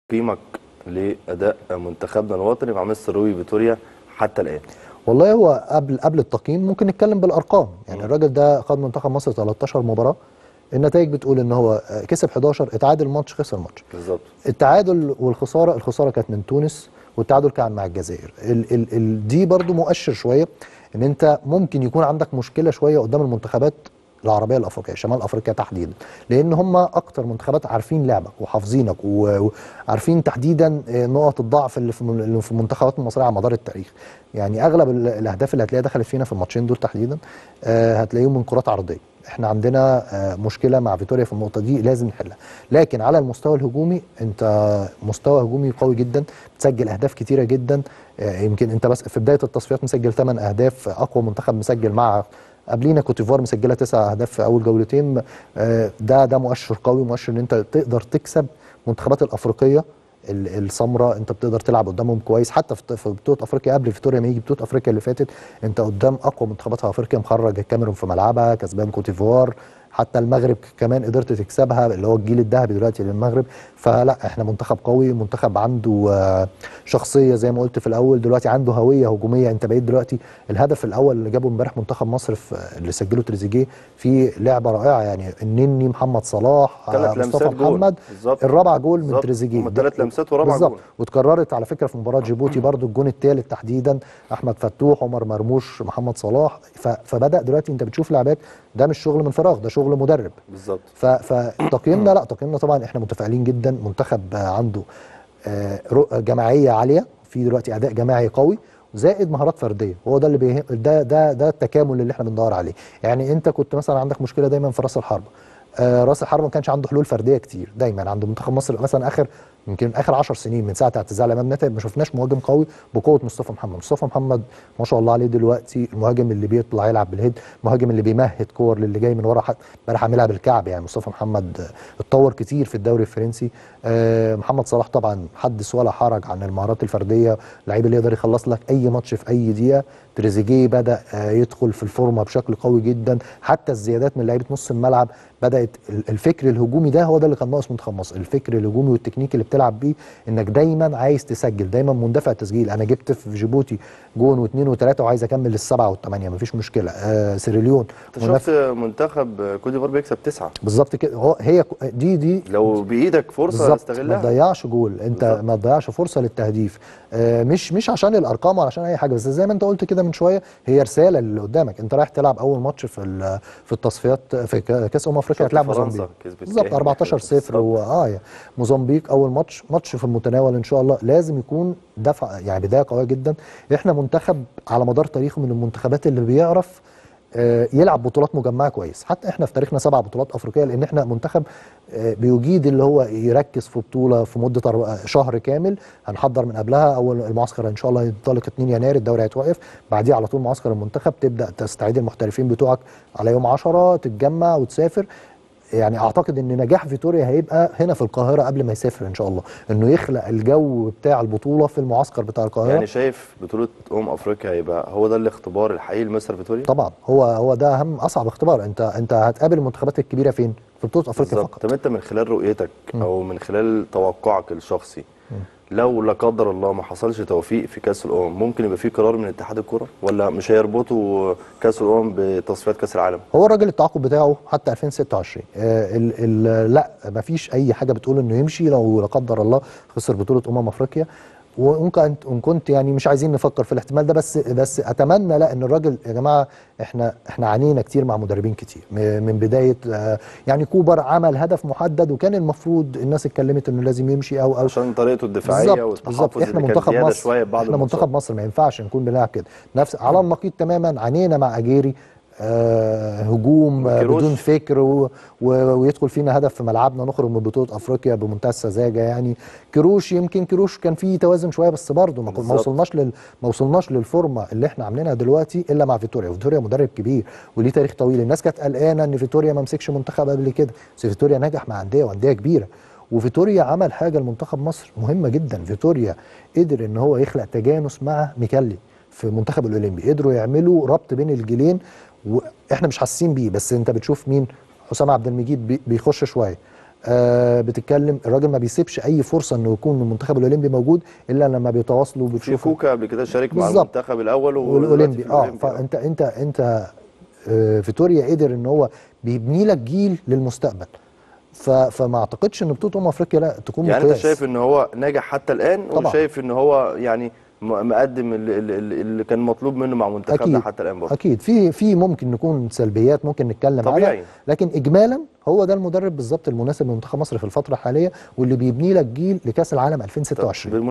تقييمك لاداء منتخبنا الوطني مع مستر روي فيتوريا حتى الان والله هو قبل قبل التقييم ممكن نتكلم بالارقام يعني الراجل ده خد منتخب مصر 13 مباراه النتائج بتقول ان هو كسب 11 اتعادل ماتش خسر ماتش بالظبط التعادل والخساره الخساره كانت من تونس والتعادل كان مع الجزائر ال ال ال دي برضو مؤشر شويه ان انت ممكن يكون عندك مشكله شويه قدام المنتخبات العربيه الافريقيه شمال افريقيا تحديدا لان هم اكتر منتخبات عارفين لعبك وحافظينك و- وعارفين تحديدا آه، نقط الضعف اللي في من- اللي في المنتخبات المصريه على مدار التاريخ يعني اغلب ال- الاهداف اللي هتلاقيها دخلت فينا في الماتشين دول تحديدا آه، هتلاقيهم من كرات عرضيه احنا عندنا آه، مشكله مع فيتوريا في النقطه دي لازم نحلها لكن على المستوى الهجومي انت مستوى هجومي قوي جدا بتسجل اهداف كتيره جدا آه، يمكن انت بس في بدايه التصفيات مسجل 8 اهداف اقوى منتخب مسجل مع قبلينا كوتيفوار مسجله تسع اهداف في اول جولتين آه، ده ده مؤشر قوي مؤشر ان انت تقدر تكسب المنتخبات الافريقيه ال- السمراء انت بتقدر تلعب قدامهم كويس حتى في في بطوله افريقيا قبل فيتوريا ما يجي بطوله افريقيا اللي فاتت انت قدام اقوى منتخبات في افريقيا مخرج الكاميرون في ملعبها كسبان كوتيفوار حتى المغرب كمان قدرت تكسبها اللي هو الجيل الذهبي دلوقتي للمغرب فلا احنا منتخب قوي منتخب عنده آه، شخصيه زي ما قلت في الاول دلوقتي عنده هويه هجوميه انت بقيت دلوقتي الهدف الاول اللي جابه امبارح منتخب مصر في اللي سجله تريزيجيه في لعبه رائعه يعني النني محمد صلاح ثلاث آه، مصطفى لمسات جول. محمد بالظبط. الرابع جول من بالظبط. تريزيجيه هم ثلاث لمسات ورابع بالظبط. جول. واتكررت على فكره في مباراه جيبوتي برضو الجون الثالث تحديدا احمد فتوح عمر مرموش محمد صلاح ف... فبدا دلوقتي انت بتشوف لعبات ده مش شغل من فراغ ده شغل مدرب بالظبط ف... فتقييمنا لا تقييمنا طبعا احنا متفائلين جدا منتخب آه، عنده آه، رؤ- جماعيه عاليه في دلوقتي اداء جماعي قوي زائد مهارات فرديه هو ده اللي بيه... ده ده ده التكامل اللي احنا بندور عليه يعني انت كنت مثلا عندك مشكله دايما في راس الحربه آه راس الحربه ما كانش عنده حلول فرديه كتير دايما عند منتخب مصر مثلا اخر يمكن اخر 10 سنين من ساعه اعتزال امام نتائج ما شفناش مهاجم قوي بقوه مصطفى محمد مصطفى محمد ما شاء الله عليه دلوقتي المهاجم اللي بيطلع يلعب بالهيد المهاجم اللي بيمهد كور للي جاي من ورا حد امبارح عاملها بالكعب يعني مصطفى محمد آه، اتطور كتير في الدوري الفرنسي آه محمد صلاح طبعا حدث ولا حرج عن المهارات الفرديه اللعيب اللي يقدر يخلص لك اي ماتش في اي دقيقه تريزيجيه بدا آه، يدخل في الفورمه بشكل قوي جدا حتى الزيادات من لعيبه نص الملعب بدات ال- الفكر الهجومي ده هو ده اللي كان ناقص منتخب مصر الفكر الهجومي والتكنيك اللي بتلعب بيه انك دايما عايز تسجل دايما مندفع التسجيل انا جبت في جيبوتي جون واثنين وثلاثه وعايز اكمل للسبعه والثمانيه مفيش مشكله آه سيريليون انت شفت منتخب كوت ديفوار بيكسب تسعه بالظبط كده هو هي ك- دي دي لو بايدك فرصه بالظبط ما استغلها تضيعش جول انت بالظبط. ما تضيعش فرصه للتهديف آه مش مش عشان الارقام ولا عشان اي حاجه بس زي ما انت قلت كده من شويه هي رساله اللي قدامك انت رايح تلعب اول ماتش في ال- في التصفيات في كا- كاس امم افريقيا شفت هتلعب فرنسا موزمبيق كسبت بالظبط كام؟ 14 0 بالظبط. و اه يعني موزمبيق اول ماتش ماتش في المتناول ان شاء الله لازم يكون دفع يعني بدايه قويه جدا احنا منتخب على مدار تاريخه من المنتخبات اللي بيعرف آه، يلعب بطولات مجمعه كويس حتى احنا في تاريخنا سبع بطولات افريقيه لان احنا منتخب آه، بيجيد اللي هو يركز في بطوله في مده أربع- شهر كامل هنحضر من قبلها اول المعسكر ان شاء الله ينطلق 2 يناير الدوري هيتوقف بعديه على طول معسكر المنتخب تبدا تستعيد المحترفين بتوعك على يوم 10 تتجمع وتسافر يعني اعتقد ان نجاح فيتوريا هيبقى هنا في القاهره قبل ما يسافر ان شاء الله انه يخلق الجو بتاع البطوله في المعسكر بتاع القاهره يعني شايف بطوله امم افريقيا هيبقى هو ده الاختبار الحقيقي لمستر فيتوريا طبعا هو هو ده اهم اصعب اختبار انت انت هتقابل المنتخبات الكبيره فين في بطوله افريقيا بالظبط فقط طب انت من خلال رؤيتك او من خلال توقعك الشخصي لو لا قدر الله ما حصلش توفيق في كاس الامم ممكن يبقى في قرار من اتحاد الكره ولا مش هيربطوا كاس الامم بتصفيات كاس العالم هو الراجل التعاقد بتاعه حتى 2026 آه ال ال لا مفيش اي حاجه بتقول انه يمشي لو لا قدر الله خسر بطوله امم افريقيا وان كنت ان كنت يعني مش عايزين نفكر في الاحتمال ده بس بس اتمنى لا ان الراجل يا جماعه احنا احنا عانينا كتير مع مدربين كتير م- من بدايه آه يعني كوبر عمل هدف محدد وكان المفروض الناس اتكلمت انه لازم يمشي او او عشان طريقته الدفاعيه بالظبط بالظبط والتحفظ احنا اللي كان منتخب زياده مصر شويه في بعض احنا الماتشات. منتخب مصر ما ينفعش نكون بنلعب كده نفس على النقيض تماما عانينا مع اجيري آه هجوم آه كيروش. بدون فكر و و ويدخل فينا هدف في ملعبنا نخرج من بطوله افريقيا بمنتهى السذاجه يعني كروش يمكن كروش كان فيه توازن شويه بس برضه ما, كن- ما بالظبط. وصلناش لل ما وصلناش للفورمه اللي احنا عاملينها دلوقتي الا مع فيتوريا فيتوريا مدرب كبير وليه تاريخ طويل الناس كانت قلقانه ان فيتوريا ما مسكش منتخب قبل كده بس فيتوريا نجح مع انديه وانديه كبيره وفيتوريا عمل حاجه لمنتخب مصر مهمه جدا فيتوريا قدر ان هو يخلق تجانس مع ميكالي في منتخب الاولمبي قدروا يعملوا ربط بين الجيلين واحنا مش حاسين بيه بس انت بتشوف مين حسام عبد المجيد بي- بيخش شويه آه بتتكلم الراجل ما بيسيبش اي فرصه انه يكون المنتخب الاولمبي موجود الا لما بيتواصلوا في وبتشوفوا كوكا قبل كده شارك مع بالظبط. المنتخب الاول والاولمبي في اه الأولمبي. فانت انت انت آه فيتوريا قدر ان هو بيبني لك جيل للمستقبل ف- فما اعتقدش ان بطوله امم افريقيا لا تكون يعني انت مقياس شايف ان هو ناجح حتى الان طبعا. وشايف ان هو يعني م- مقدم اللي, اللي اللي كان مطلوب منه مع منتخبنا اكيد حتى الان برضه اكيد في في ممكن نكون سلبيات ممكن نتكلم طبيعي. عنها لكن اجمالا هو ده المدرب بالظبط المناسب لمنتخب مصر في الفتره الحاليه واللي بيبني لك جيل لكاس العالم 2026 بالم-